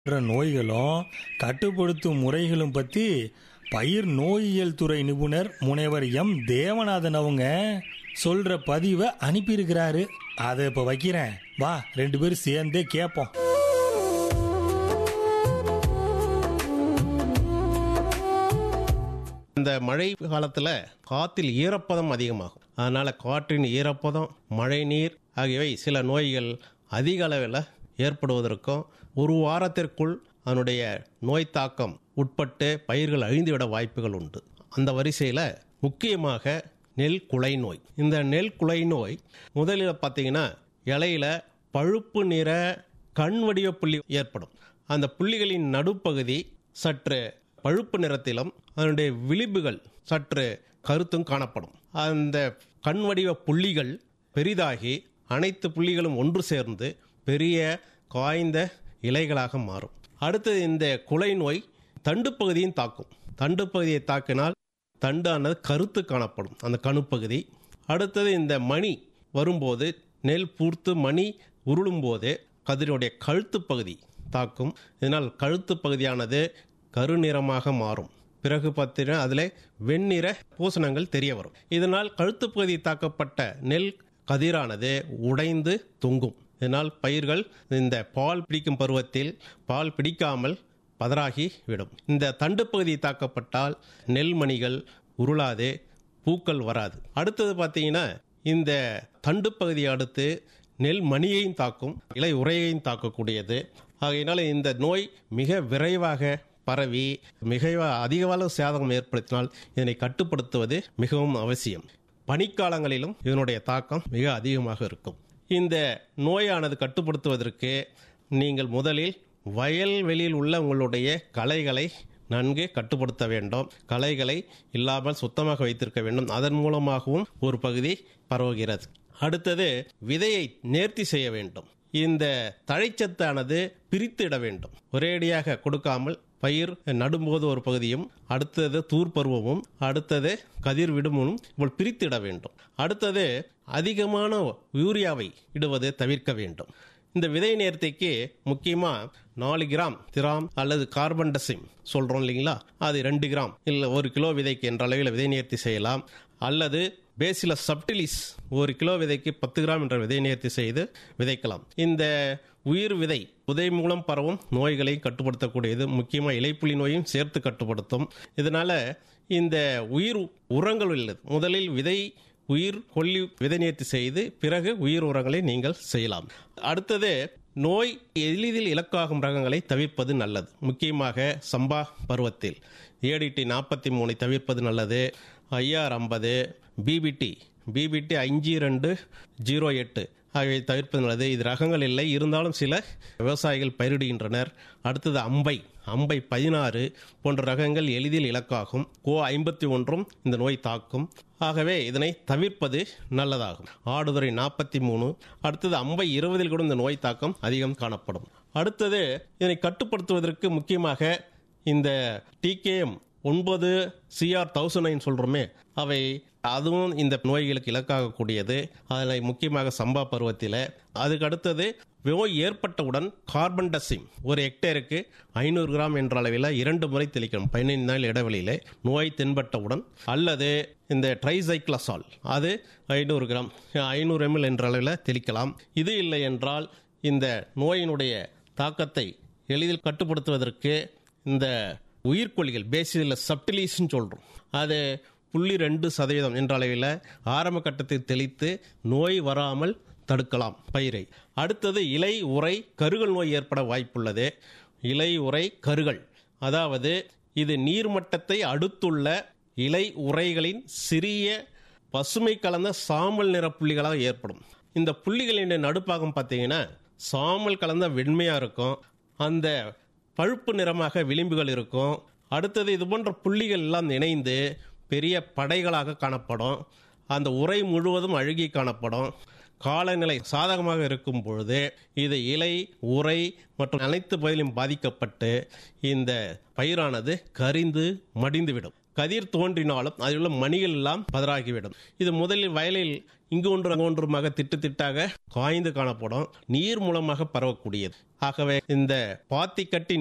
பண்ற நோய்களும் கட்டுப்படுத்தும் முறைகளும் பத்தி பயிர் நோயியல் துறை நிபுணர் முனைவர் எம் தேவநாதன் அவங்க சொல்ற பதிவை அனுப்பியிருக்கிறாரு அதை இப்ப வைக்கிறேன் வா ரெண்டு பேரும் சேர்ந்தே கேட்போம் இந்த மழை காலத்துல காத்தில் ஈரப்பதம் அதிகமாகும் அதனால காற்றின் ஈரப்பதம் மழை நீர் ஆகியவை சில நோய்கள் அதிக அளவில் ஏற்படுவதற்கும் ஒரு வாரத்திற்குள் அதனுடைய நோய் தாக்கம் உட்பட்டு பயிர்கள் அழிந்துவிட வாய்ப்புகள் உண்டு அந்த வரிசையில் முக்கியமாக நெல் குலை நோய் இந்த நெல் குலை நோய் முதலில் பார்த்தீங்கன்னா இலையில பழுப்பு நிற கண் வடிவ புள்ளி ஏற்படும் அந்த புள்ளிகளின் நடுப்பகுதி சற்று பழுப்பு நிறத்திலும் அதனுடைய விளிம்புகள் சற்று கருத்தும் காணப்படும் அந்த கண் வடிவ புள்ளிகள் பெரிதாகி அனைத்து புள்ளிகளும் ஒன்று சேர்ந்து பெரிய காய்ந்த இலைகளாக மாறும் அடுத்தது இந்த குலை நோய் தண்டு பகுதியும் தாக்கும் தண்டு பகுதியை தாக்கினால் தண்டானது கருத்து காணப்படும் அந்த கணுப்பகுதி அடுத்தது இந்த மணி வரும்போது நெல் பூர்த்து மணி உருளும் போது கதிரினுடைய கழுத்து பகுதி தாக்கும் இதனால் கழுத்து பகுதியானது கருநிறமாக மாறும் பிறகு பார்த்தீங்கன்னா அதில் வெண்ணிற பூசணங்கள் தெரிய வரும் இதனால் கழுத்து பகுதி தாக்கப்பட்ட நெல் கதிரானது உடைந்து தொங்கும் இதனால் பயிர்கள் இந்த பால் பிடிக்கும் பருவத்தில் பால் பிடிக்காமல் பதறாகி விடும் இந்த தண்டு பகுதி தாக்கப்பட்டால் நெல் மணிகள் உருளாது பூக்கள் வராது அடுத்தது பார்த்தீங்கன்னா இந்த தண்டு பகுதியை அடுத்து நெல் மணியையும் தாக்கும் இலை உரையையும் தாக்கக்கூடியது ஆகையினால இந்த நோய் மிக விரைவாக பரவி மிக அதிக அளவு சேதம் ஏற்படுத்தினால் இதனை கட்டுப்படுத்துவது மிகவும் அவசியம் பனிக்காலங்களிலும் இதனுடைய தாக்கம் மிக அதிகமாக இருக்கும் இந்த நோயானது கட்டுப்படுத்துவதற்கு நீங்கள் முதலில் வயல்வெளியில் உள்ள உங்களுடைய களைகளை நன்கு கட்டுப்படுத்த வேண்டும் களைகளை இல்லாமல் சுத்தமாக வைத்திருக்க வேண்டும் அதன் மூலமாகவும் ஒரு பகுதி பரவுகிறது அடுத்தது விதையை நேர்த்தி செய்ய வேண்டும் இந்த தழைச்சத்தானது பிரித்திட வேண்டும் ஒரேடியாக கொடுக்காமல் பயிர் நடும்போது ஒரு பகுதியும் அடுத்தது தூர் பருவமும் அடுத்தது கதிர் விடுமும் இவள் பிரித்திட வேண்டும் அடுத்தது அதிகமான யூரியாவை இடுவது தவிர்க்க வேண்டும் இந்த விதை நேர்த்திக்கு முக்கியமாக நாலு கிராம் திராம் அல்லது கார்பன் டசிம் சொல்கிறோம் இல்லைங்களா அது ரெண்டு கிராம் இல்லை ஒரு கிலோ விதைக்கு என்ற அளவில் விதை நேர்த்தி செய்யலாம் அல்லது பேசிலஸ் சப்டிலிஸ் ஒரு கிலோ விதைக்கு பத்து கிராம் என்ற விதை நேர்த்தி செய்து விதைக்கலாம் இந்த உயிர் விதை புதை மூலம் பரவும் நோய்களை கட்டுப்படுத்தக்கூடியது முக்கியமாக இலைப்புலி நோயும் சேர்த்து கட்டுப்படுத்தும் இதனால இந்த உயிர் உரங்கள் உள்ளது முதலில் விதை உயிர் கொல்லி விதை நேர்த்தி செய்து பிறகு உயிர் உரங்களை நீங்கள் செய்யலாம் அடுத்தது நோய் எளிதில் இலக்காகும் ரகங்களை தவிர்ப்பது நல்லது முக்கியமாக சம்பா பருவத்தில் ஏடிடி நாற்பத்தி மூணை தவிர்ப்பது நல்லது ஐஆர் ஐம்பது பிபிடி பிபிடி அஞ்சு ரெண்டு ஜீரோ எட்டு ஆகியவை தவிர்ப்பது நல்லது இது ரகங்கள் இல்லை இருந்தாலும் சில விவசாயிகள் பயிரிடுகின்றனர் அடுத்தது அம்பை அம்பை பதினாறு போன்ற ரகங்கள் எளிதில் இலக்காகும் கோ ஐம்பத்தி ஒன்றும் இந்த நோய் தாக்கும் ஆகவே இதனை தவிர்ப்பது நல்லதாகும் ஆடுதுறை நாற்பத்தி மூணு அடுத்தது அம்பை இருபதில் கூட இந்த நோய் தாக்கம் அதிகம் காணப்படும் அடுத்தது இதனை கட்டுப்படுத்துவதற்கு முக்கியமாக இந்த டிகேஎம் ஒன்பது சிஆர் தௌசண்ட் நைன் சொல்கிறோமே அவை அதுவும் இந்த நோய்களுக்கு இலக்காகக்கூடியது அதில் முக்கியமாக சம்பா பருவத்தில் அதுக்கு அடுத்தது நோய் ஏற்பட்டவுடன் கார்பன் டசிம் ஒரு ஹெக்டேருக்கு ஐநூறு கிராம் என்ற அளவில் இரண்டு முறை தெளிக்கணும் பதினைந்து நாள் இடைவெளியில் நோய் தென்பட்டவுடன் அல்லது இந்த ட்ரைசைக்ளசால் அது ஐநூறு கிராம் ஐநூறு எம்எல் என்ற அளவில் தெளிக்கலாம் இது இல்லை என்றால் இந்த நோயினுடைய தாக்கத்தை எளிதில் கட்டுப்படுத்துவதற்கு இந்த உயிர்கொல்லிகள் பேசியில் சப்டிலீஸ்ன்னு சொல்கிறோம் அது புள்ளி ரெண்டு சதவீதம் என்ற அளவில் ஆரம்ப கட்டத்தில் தெளித்து நோய் வராமல் தடுக்கலாம் பயிரை அடுத்தது இலை உரை கருகல் நோய் ஏற்பட வாய்ப்புள்ளது இலை உரை கருகல் அதாவது இது நீர்மட்டத்தை அடுத்துள்ள இலை உரைகளின் சிறிய பசுமை கலந்த சாம்பல் நிற புள்ளிகளாக ஏற்படும் இந்த புள்ளிகளின் நடுப்பாகம் பார்த்தீங்கன்னா சாம்பல் கலந்த வெண்மையாக இருக்கும் அந்த பழுப்பு நிறமாக விளிம்புகள் இருக்கும் அடுத்தது இது போன்ற புள்ளிகள் எல்லாம் இணைந்து பெரிய படைகளாக காணப்படும் அந்த உரை முழுவதும் அழுகி காணப்படும் காலநிலை சாதகமாக இருக்கும் பொழுது இது இலை உரை மற்றும் அனைத்து பகுதியிலும் பாதிக்கப்பட்டு இந்த பயிரானது கரிந்து மடிந்துவிடும் கதிர் தோன்றினாலும் அதில் உள்ள மணிகள் எல்லாம் பதறாகிவிடும் இது முதலில் வயலில் இங்கு ஒன்று அங்கு ஒன்றுமாக திட்டு திட்டாக காய்ந்து காணப்படும் நீர் மூலமாக பரவக்கூடியது ஆகவே இந்த பாத்தி கட்டி